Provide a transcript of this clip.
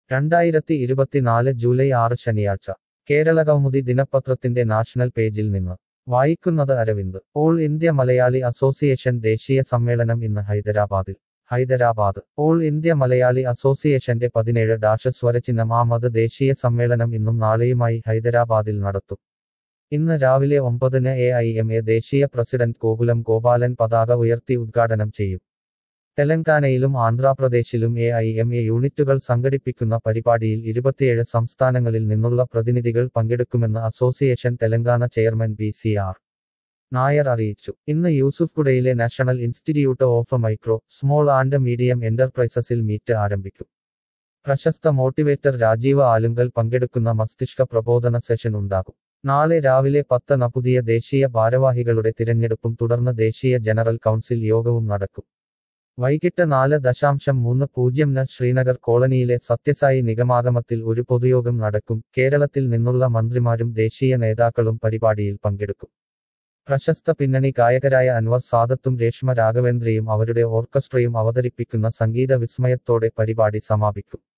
രണ്ടായിരത്തി ഇരുപത്തിനാല് ജൂലൈ ആറ് ശനിയാഴ്ച കേരളകൗമുദി ദിനപത്രത്തിന്റെ നാഷണൽ പേജിൽ നിന്ന് വായിക്കുന്നത് Aravind all India Malayali association ദേശീയ സമ്മേളനം ഇന്ന് ഹൈദരാബാദിൽ ഹൈദരാബാദ് ഓൾ ഇന്ത്യ മലയാളി അസോസിയേഷന്റെ പതിനേഴ് ഡാഷ് സ്വരചിഹ്നം ആമത് ദേശീയ സമ്മേളനം ഇന്നും നാളെയുമായി ഹൈദരാബാദിൽ നടത്തും ഇന്ന് രാവിലെ ഒമ്പതിന് എ ഐ എം എ ദേശീയ പ്രസിഡന്റ് ഗോകുലം ഗോപാലൻ പതാക ഉയർത്തി ഉദ്ഘാടനം ചെയ്യും തെലങ്കാനയിലും ആന്ധ്രാപ്രദേശിലും എ ഐ എം എ യൂണിറ്റുകൾ സംഘടിപ്പിക്കുന്ന പരിപാടിയിൽ ഇരുപത്തിയേഴ് സംസ്ഥാനങ്ങളിൽ നിന്നുള്ള പ്രതിനിധികൾ പങ്കെടുക്കുമെന്ന് association Telangana chairman B C R Nair അറിയിച്ചു ഇന്ന് യൂസുഫ്ഗുഡയിലെ National Institute of Micro Small and Medium എന്റർപ്രൈസസിൽ മീറ്റ് ആരംഭിക്കും പ്രശസ്ത മോട്ടിവേറ്റർ രാജീവ് ആലുങ്കൽ പങ്കെടുക്കുന്ന മസ്തിഷ്ക പ്രബോധന സെഷൻ ഉണ്ടാകും നാളെ രാവിലെ പത്തന പുതിയ ദേശീയ ഭാരവാഹികളുടെ തിരഞ്ഞെടുപ്പും തുടർന്ന് ദേശീയ ജനറൽ കൗൺസിൽ യോഗവും നടക്കും വൈകിട്ട് നാല് ദശാംശം മൂന്ന് പൂജ്യം ന് ശ്രീനഗർ കോളനിയിലെ സത്യസായി നിഗമാഗമത്തിൽ ഒരു പൊതുയോഗം നടക്കും കേരളത്തിൽ നിന്നുള്ള മന്ത്രിമാരും ദേശീയ നേതാക്കളും പരിപാടിയിൽ പങ്കെടുക്കും പ്രശസ്ത പിന്നണി ഗായകരായ അൻവർ സാദത്തും രേഷ്മ രാഘവേന്ദ്രയും അവരുടെ ഓർക്കസ്ട്രയും അവതരിപ്പിക്കുന്ന സംഗീത വിസ്മയത്തോടെ പരിപാടി സമാപിക്കും